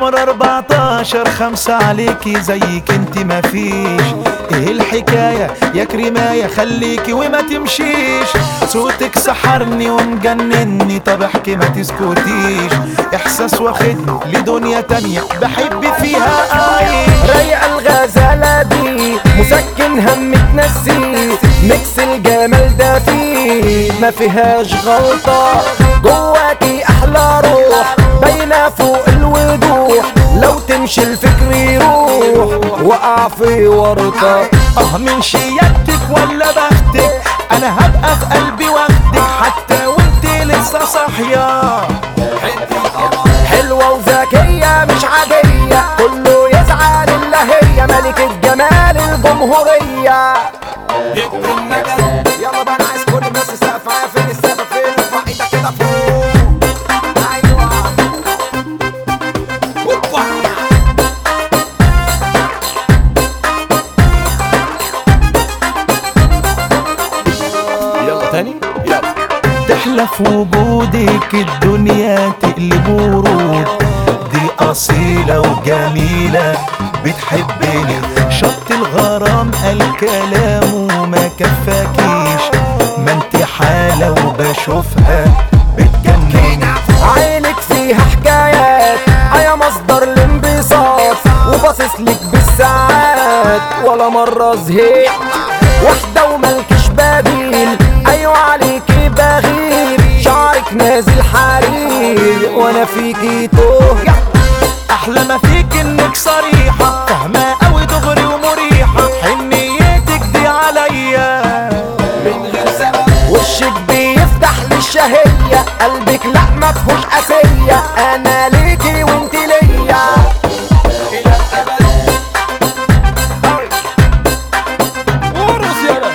قمر 14 خمسة عليكي زيك انت مفيش ايه الحكاية يا كريماية خليكي وما تمشيش صوتك سحرني ومجنني طب احكي ما تسكتيش احساس واخدني لدنيا تانية بحب فيها اي رايقة الغزالة دي مسكن هم تنسي ميكس الجمال ده فيه ما فيهاش غلطة جواكي أحلى روح باينة فوق الوضوح لو تمشي الفكر يروح وقع في ورطة اه من شيادتك ولا بختك انا هبقى في قلبي واخدك حتى وانت لسه صاحيه حلوة وذكية مش عادية كله يزعل إلا هي ملكة جمال الجمهورية يلا بقى انا عايز كل الناس تسقف معايا فين السقف فين ارفع ايدك كده فوق ايوه هوبا. يلا تاني يلا تحلى في وجودك الدنيا تقلب ورود دي أصيلة وجميلة بتحبني شط الغرام قال كلامه ما كفاكيش ما انت حالة وبشوفها بتجنني عينك فيها حكايات يا مصدر الانبساط وباصص لك بالساعات ولا مرة زهقت واحدة وملكش بديل ايوه عليكي بغير شعرك نازل حرير وانا فيكي توه أحلى ما فيك إنك صريحة فاهمة أوي دغري ومريحة حنيتك دي عليا وشك بيفتح للشهية قلبك لا مفهوش قاسية انا ليكي وانت ليا ورس يلا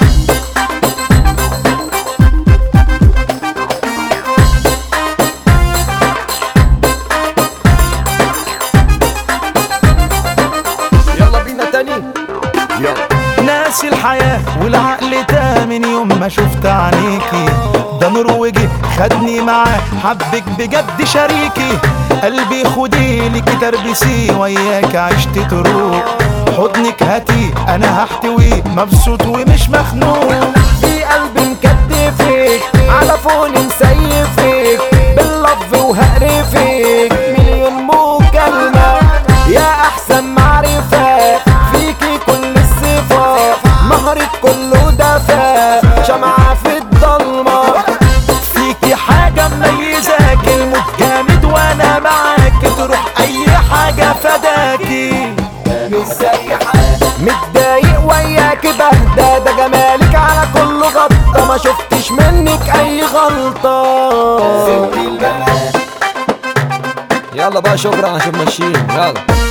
يلا بينا تاني يلا ناس الحياة والعقل تاه من يوم ما شفت عينيكي ده نرويجي خدني معاه حبك بجد شريكي قلبي خدي لك تربسي وياك عشت تروق حضنك هاتي انا هحتويه مبسوط ومش مخنوق في قلبي مكتفك على فون مسيفك باللف وهقرفك مليون مكالمة يا أحسن معرفة فيكي كل الصفات مهرك كله دفا شمعة في الضلمة فيكي حاجة مميزاك الموت جامد وانا معاك تروح اي حاجة فداكي مش زي حد متضايق وياك بهدى ده جمالك على كل غطة ما شفتش منك أي غلطة يلا بقى شكرا عشان ماشيين يلا